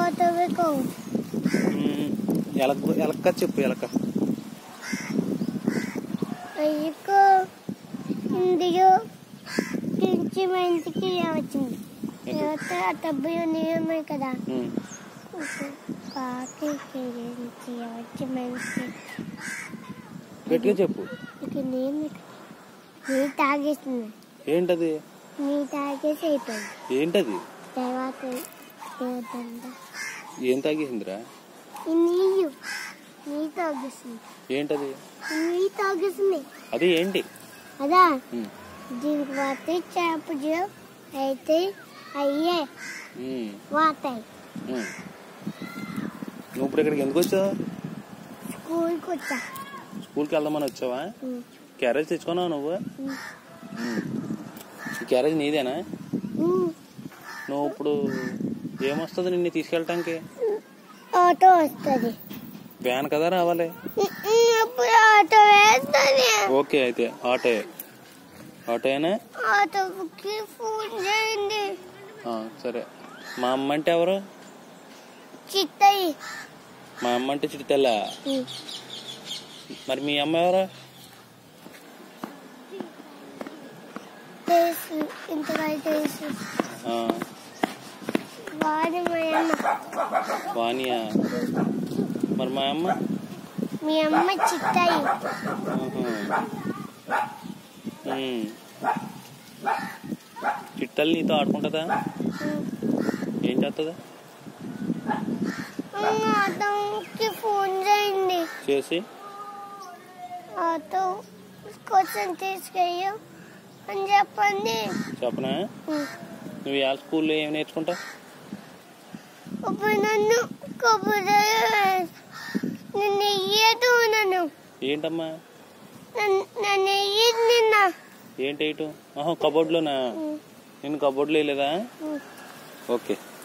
ఆటోవేకో మ్మ్. ఎలక ఎలక్క చెప్పు ఎలక అయ్యకో ఇందులో కించి మా ఇంటికి వచ్చింది తర్వాత ఆ డబ్బు నియమే కదా మ్మ్. కాకి కించి వచ్చి మా ఇంటికి గట్టిగా చెప్పు ఇక నేను నీ తాగేసింది ఏంటది నీ తాగేసి అయిపోయింది ఏంటది తర్వాత ఏదంట ఏం తాగేసిందిరా ఈ నీళ్ళు నీ తాగేసింది ఏంటది నీ తాగేసింది అది ఏంటి అదా మ్మ్. దీనికి వాటి చేపలు అయితే అయ్యే మ్మ్. వాతాయి మ్మ్. నువ్వు ఇప్పుడు ఇక్కడికి ఎందుకు వచ్చావు స్కూల్కి వచ్చా స్కూల్కి వెళ్దామని వచ్చావా ఉమ్, క్యారేజ్ తెచ్చుకున్నావు నువ్వు ఉమ్, మ్మ్. ఈ క్యారేజ్ నీదేనా ఉమ్. నువ్వు ఇప్పుడు ఏమొస్తుంది నిన్ను తీసుకెళ్ళటానికి ఆటో వస్తుంది వ్యాన్ కదా రావాలి ఇప్పుడు ఆటో వేస్తుంది ఓకే అయితే ఆటో ఆటోయేనా ఆటోకి ఫోన్ చేయండి ఆ, సరే మా అమ్మ అంటే ఎవరు చిత్తయి మా అమ్మ అంటే చిటితెల్ల మరి మీ అమ్మ ఎవరు తెలుసు ఇంతగా తెలుసు ఆ, వాడి మా అమ్మ వాణియా మరి మా అమ్మ మీ అమ్మ చిత్తయి ఆహా. ఉమ్. చిట్టలు నీతో ఆడుకుంటుందా ఏం చేస్తుందా ఆటోకి ఫోన్ చేయండి చేసి ఆటో కోసం తీసుకెయ్యు అని చెప్పండి చెప్పనా నువ్వు ఇవాళ స్కూల్లో ఏం నేర్చుకుంటావు ఇప్పుడు నన్ను కొబ్బరి నన్ను ఎయ్యదు నన్ను ఏంటమ్మా నన్ను- నన్ను ఎయ్యదు నిన్న ఏంటి ఇటు ఆహా కబోర్డ్లోనా నేను కబోర్డ్లో వేయలేదా ఓకే